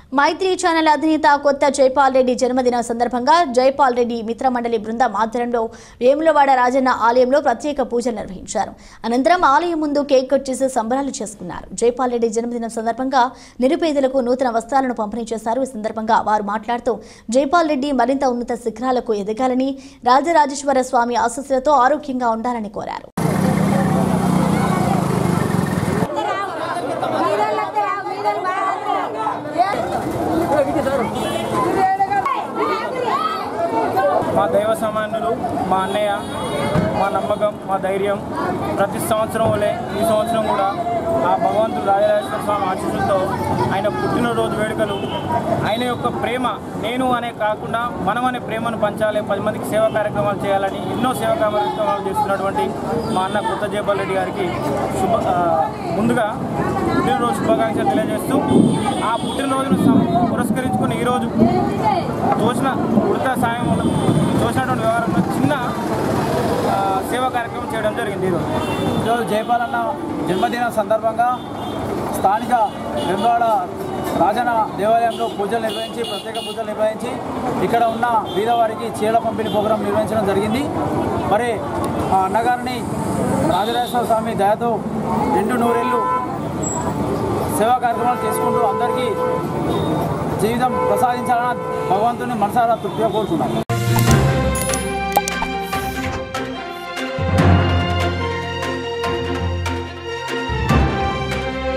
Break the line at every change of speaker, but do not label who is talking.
మైత్రి channel అధినేత కొత్త జైపాల్ రెడ్డి జన్మదినం సందర్భంగా జైపాల్ రెడ్డి మిత్రమండలి బృందం ఆధ్వర్యంలో వేములవాడ రాజన్న ఆలయంలో ప్రత్యేక పూజలు నిర్వహించారు అనంతరం ఆలయం ముందు కేక్ కట్ చేసి సంబరాలు చేసుకున్నారు జైపాల్ రెడ్డి జన్మదినం సందర్భంగా నిరుపేదలకు నూతన వస్త్రాలను పంపిణీ చేశారు ఈ సందర్భంగా వారు మాట్లాడుతూ జైపాల్ రెడ్డి మరింత ఉన్నత శిఖరాలకు ఎదగాలని రాజరాజేశ్వర స్వామి ఆశస్సులతో ఆరోగ్యంగా ఉండాలని కోరారు
మా దైవ సమానులు మా అన్నయ్య మా నమ్మకం మా ధైర్యం ప్రతి సంవత్సరం వలె ఈ సంవత్సరం కూడా ఆ భగవంతుడు రాజరాజేశ్వర స్వామి ఆశీస్సులతో ఆయన పుట్టినరోజు వేడుకలు ఆయన యొక్క ప్రేమ నేను అనే కాకుండా మనం అనే ప్రేమను పంచాలి పది మందికి సేవా కార్యక్రమాలు చేయాలని ఎన్నో సేవా కార్యక్రమాలు చేస్తున్నటువంటి మా అన్న కొత్త జయపాల్ రెడ్డి గారికి శుభ ఆ, ముందుగా పుట్టినరోజు శుభాకాంక్షలు తెలియజేస్తూ ఆ పుట్టినరోజును సం- పురస్కరించుకుని ఈరోజు తోచిన ఉడత సాయం వల్ల తోచినటువంటి వ్యవహారంలో చిన్న ఆ, సేవా కార్యక్రమం చేయడం జరిగింది ఈరోజు
ఈరోజు జయపాలన్న జన్మదినం సందర్భంగా స్థానిక వెంబాడ రాజన దేవాలయంలో పూజలు నిర్వహించి ప్రత్యేక పూజలు నిర్వహించి ఇక్కడ ఉన్న బీదవారికి చీరల పంపిణీ ప్రోగ్రాం నిర్వహించడం జరిగింది మరి ఆ అన్నగారిని రాజరాజేశ్వర స్వామి దయతో రెండు నూరేళ్ళు సేవా కార్యక్రమాలు చేసుకుంటూ అందరికీ జీవితం ప్రసాదించాలని భగవంతుని మనసారా తృప్తిగా కోరుతున్నాను